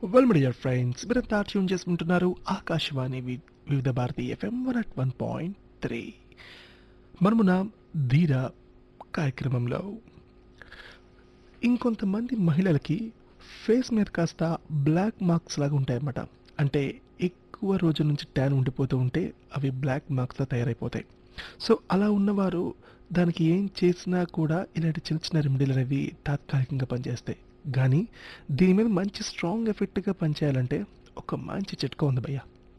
well my dear friends మీరంతా tune చేసుకుంటున్నారు ఆకాశవాణి వి- Vividh Bharati FM one at one point three మనమున ధీర కార్యక్రమంలో ఇంకొంతమంది మహిళలకి ఫేస్ మీద కాస్త బ్లాక్ మార్క్స్ లాగా ఉంటాయన్నమాట అంటే ఎక్కువ రోజుల నుంచి ట్యాన్ ఉండిపోతూ ఉంటే అవి బ్లాక్ మార్క్స్లా తయారైపోతాయి సో అలా ఉన్నవారు దానికి ఏం చేసినా కూడా ఇలాంటి చిన్న చిన్న రెమెడీలు అనేవి తాత్కాలికంగా పనిచేస్తాయి కానీ దీని మీద మంచి స్ట్రాంగ్ ఎఫెక్ట్గా పనిచేయాలంటే ఒక మంచి చిట్కా ఉంది భయ్య